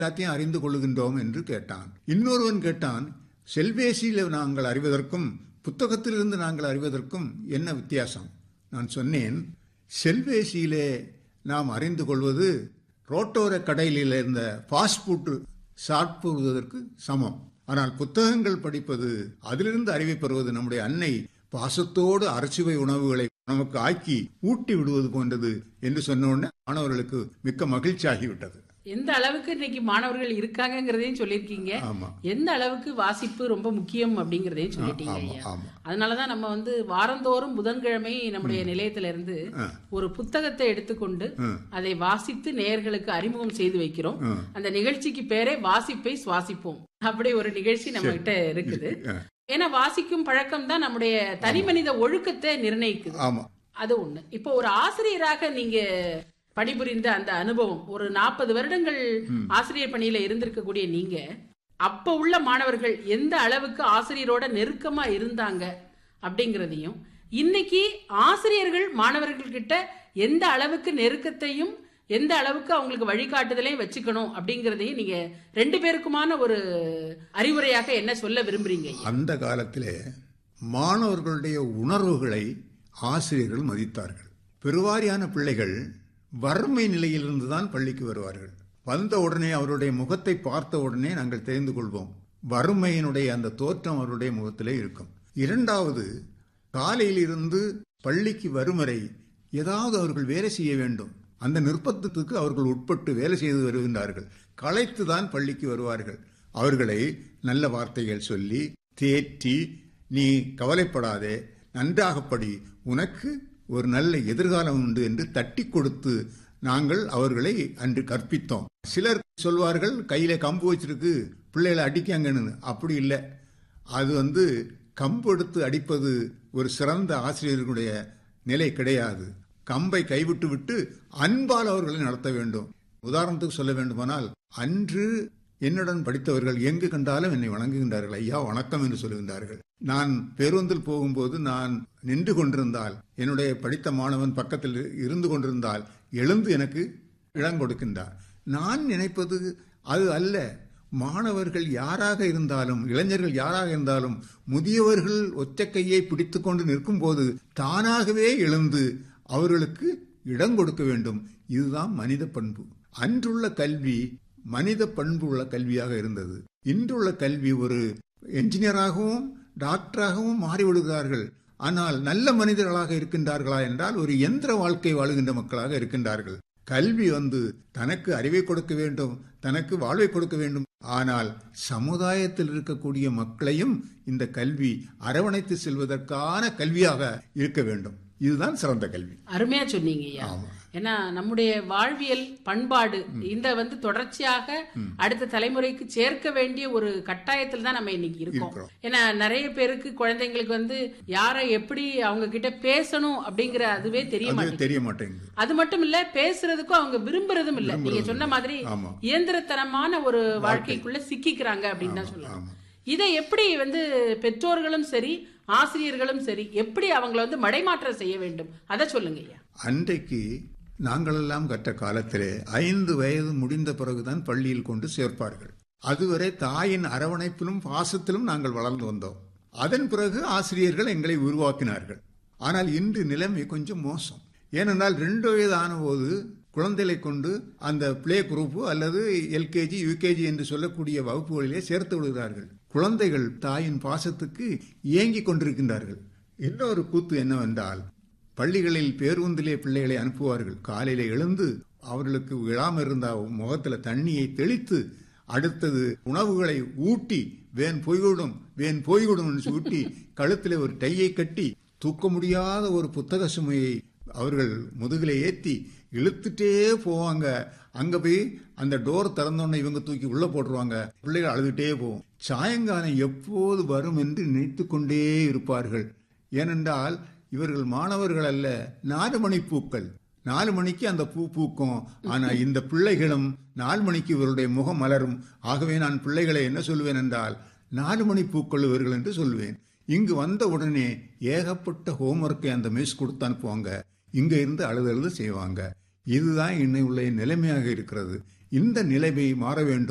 எல்லாத்தையும் அறிந்து கொள்ளுகின்றோம் என்று கேட்டான் இன்னொருவன் கேட்டான் செல்பேசியில் நாங்கள் அறிவதற்கும் புத்தகத்திலிருந்து நாங்கள் அறிவதற்கும் என்ன வித்தியாசம் நான் சொன்னேன் செல்பேசியிலே நாம் அறிந்து கொள்வது ரோட்டோர கடையில் இருந்த ஃபாஸ்ட் ஃபுட் சாப்பிடுவதற்கு சமம் ஆனால் புத்தகங்கள் படிப்பது அதிலிருந்து அறிவை பெறுவது நம்முடைய அன்னை பாசத்தோடு அரைச்சுவை உணவுகளை நமக்கு ஆக்கி ஊட்டி விடுவது போன்றது என்று சொன்ன உடனே மாணவர்களுக்கு மிக்க மகிழ்ச்சி ஆகிவிட்டது எந்த அளவுக்கு இன்னைக்கு மாணவர்கள் இருக்காங்கங்கிறதையும் சொல்லியிருக்கீங்க ஆமா எந்த அளவுக்கு வாசிப்பு ரொம்ப முக்கியம் அப்படிங்கறதையும் சொல்லிட்டீங்க ஆமா ஐயா ஆமா அதனாலதான் நம்ம வந்து வாரந்தோறும் புதன்கிழமை நம்முடைய நிலையத்தில இருந்து ஆ. ஒரு புத்தகத்தை எடுத்துக்கொண்டு ம். அதை வாசித்து நேயர்களுக்கு அறிமுகம் செய்து வைக்கிறோம் ம். அந்த நிகழ்ச்சிக்கு பேரே வாசிப்பை சுவாசிப்போம் அப்படி ஒரு நிகழ்ச்சி நம்ம கிட்ட இருக்குது ஆ. ஏன்னா வாசிக்கும் பழக்கம் தான் நம்முடைய தனி மனித ஒழுக்கத்தை நிர்ணயிக்குது ஆமா அது ஒண்ணு இப்போ ஒரு ஆசிரியராக நீங்க பணிபுரிந்த அந்த அனுபவம் ஒரு நாற்பது வருடங்கள் ஆசிரியர் பணியில இருந்திருக்கக்கூடிய நீங்க அப்ப உள்ள மாணவர்கள் எந்த அளவுக்கு ஆசிரியரோட நெருக்கமா இருந்தாங்க அப்படிங்கறதையும் இன்னைக்கு ஆசிரியர்கள் மாணவர்கள் கிட்ட எந்த அளவுக்கு நெருக்கத்தையும் எந்த அளவுக்கு அவங்களுக்கு வழிகாட்டுதலையும் வச்சுக்கணும் அப்படிங்கறதையும் நீங்க ரெண்டு பேருக்குமான ஒரு அறிவுரையாக என்ன சொல்ல விரும்புறீங்க ஐயா? அந்த காலத்திலே மாணவர்களுடைய உணர்வுகளை ஆசிரியர்கள் மதித்தார்கள் பெருவாரியான பிள்ளைகள் வறுமை நிலையிலிருந்து தான் பள்ளிக்கு வருவார்கள் வந்த உடனே அவருடைய முகத்தை பார்த்த உடனே நாங்கள் தெரிந்து கொள்வோம் வறுமையினுடைய அந்த தோற்றம் அவருடைய முகத்திலே இருக்கும் இரண்டாவது காலையில் இருந்து பள்ளிக்கு வரும் வரை ஏதாவது அவர்கள் வேலை செய்ய வேண்டும் அந்த நிர்பந்தத்துக்கு அவர்கள் உட்பட்டு வேலை செய்து வருகின்றார்கள் களைத்து தான் பள்ளிக்கு வருவார்கள் அவர்களை நல்ல வார்த்தைகள் சொல்லி தேற்றி நீ கவலைப்படாதே நன்றாக படி உனக்கு ஒரு நல்ல எதிர்காலம் உண்டு என்று தட்டி கொடுத்து நாங்கள் அவர்களை அன்று கற்பித்தோம் சிலர் சொல்வார்கள் கையில கம்பு வச்சிருக்கு பிள்ளைகளை அடிக்காங்கன்னு அப்படி இல்லை அது வந்து கம்பு எடுத்து அடிப்பது ஒரு சிறந்த ஆசிரியர்களுடைய நிலை கிடையாது கம்பை கைவிட்டு விட்டு அன்பால் அவர்களை நடத்த வேண்டும் உதாரணத்துக்கு சொல்ல வேண்டுமானால் அன்று என்னுடன் படித்தவர்கள் எங்கு கண்டாலும் என்னை வணங்குகின்றார்கள் ஐயா வணக்கம் என்று சொல்லுகின்றார்கள் நான் பேருந்தில் போகும்போது நான் நின்று கொண்டிருந்தால் என்னுடைய படித்த மாணவன் பக்கத்தில் இருந்து கொண்டிருந்தால் எழுந்து எனக்கு இடம் கொடுக்கின்றார் நான் நினைப்பது அது அல்ல மாணவர்கள் யாராக இருந்தாலும் இளைஞர்கள் யாராக இருந்தாலும் முதியவர்கள் ஒற்றை கையை பிடித்துக்கொண்டு நிற்கும் போது தானாகவே எழுந்து அவர்களுக்கு இடம் கொடுக்க வேண்டும் இதுதான் மனித பண்பு அன்றுள்ள கல்வி மனித பண்பு உள்ள கல்வியாக இருந்தது இன்றுள்ள கல்வி ஒரு என்ஜினியராகவும் டாக்டராகவும் மாறிவிடுகிறார்கள் ஆனால் நல்ல மனிதர்களாக இருக்கின்றார்களா என்றால் ஒரு எந்திர வாழ்க்கை வாழுகின்ற மக்களாக இருக்கின்றார்கள் கல்வி வந்து தனக்கு அறிவை கொடுக்க வேண்டும் தனக்கு வாழ்வை கொடுக்க வேண்டும் ஆனால் சமுதாயத்தில் இருக்கக்கூடிய மக்களையும் இந்த கல்வி அரவணைத்து செல்வதற்கான கல்வியாக இருக்க வேண்டும் இதுதான் சிறந்த கல்வி அருமையா சொன்னீங்க ஐயா ஆமா. ஏன்னா நம்முடைய வாழ்வியல் பண்பாடு இந்த வந்து தொடர்ச்சியாக அடுத்த தலைமுறைக்கு சேர்க்க வேண்டிய ஒரு கட்டாயத்தில் தான் நம்ம இன்னைக்கு இருக்கோம் இருக்கிறோம். ஏன்னா நிறைய பேருக்கு குழந்தைங்களுக்கு வந்து யாரை எப்படி அவங்க கிட்ட பேசணும் அப்படிங்கிற அதுவே தெரிய அது மாட்டேங்குது தெரிய மாட்டேங்குது அது மட்டும் இல்ல பேசுறதுக்கும் அவங்க விரும்புறதும் இல்ல நீங்க சொன்ன மாதிரி ஆமா. இயந்திரத்தனமான ஒரு வாழ்க்கைக்குள்ள சிக்கிக்கிறாங்க அப்படின்னு தான் சொல்லலாம் ஆமா இதை எப்படி வந்து பெற்றோர்களும் சரி ஆசிரியர்களும் சரி எப்படி அவங்கள வந்து மடைமாற்றம் செய்ய வேண்டும் அதை சொல்லுங்க ஐயா அன்றைக்கு நாங்களெல்லாம் கற்ற காலத்திலே ஐந்து வயது முடிந்த பிறகுதான் பள்ளியில் கொண்டு சேர்ப்பார்கள் அதுவரை தாயின் அரவணைப்பிலும் பாசத்திலும் நாங்கள் வளர்ந்து வந்தோம் அதன் பிறகு ஆசிரியர்கள் எங்களை உருவாக்கினார்கள் ஆனால் இன்று நிலைமை கொஞ்சம் மோசம் ஏனென்றால் ரெண்டு வயது ஆனபோது குழந்தைகளை கொண்டு அந்த பிளே குரூப் அல்லது எல்கேஜி யூகேஜி என்று சொல்லக்கூடிய வகுப்புகளிலே சேர்த்து விடுகிறார்கள் குழந்தைகள் தாயின் பாசத்துக்கு ஏங்கிக் கொண்டிருக்கின்றார்கள் இன்னொரு கூத்து என்னவென்றால் பள்ளிகளில் பேருந்திலே பிள்ளைகளை அனுப்புவார்கள் காலையில எழுந்து அவர்களுக்கு விழாம இருந்த முகத்துல தண்ணியை தெளித்து அடுத்தது உணவுகளை ஊட்டி வேன் போய்விடும் வேன் போய்விடும் ஊட்டி கழுத்திலே ஒரு டையை கட்டி தூக்க முடியாத ஒரு புத்தக சுமையை அவர்கள் முதுகிலே ஏத்தி இழுத்துட்டே போவாங்க அங்க போய் அந்த டோர் திறந்தோடனே இவங்க தூக்கி உள்ள போட்டுருவாங்க பிள்ளைகள் அழுதுட்டே போகும் சாயங்காலம் எப்போது வரும் என்று நினைத்து கொண்டே இருப்பார்கள் ஏனென்றால் இவர்கள் மாணவர்கள் அல்ல நாலு மணி பூக்கள் நாலு மணிக்கு அந்த பூ பூக்கும் ஆனா இந்த பிள்ளைகளும் நாலு மணிக்கு இவருடைய முகம் மலரும் ஆகவே நான் பிள்ளைகளை என்ன சொல்வேன் என்றால் நாலு மணி பூக்கள் இவர்கள் என்று சொல்வேன் இங்கு வந்த உடனே ஏகப்பட்ட ஹோம்ஒர்க்கை அந்த மிஸ் கொடுத்து அனுப்புவாங்க இங்க இருந்து அழுது அழுது செய்வாங்க இதுதான் இன்னை உள்ள நிலைமையாக இருக்கிறது இந்த நிலைமை மாற வேண்டும்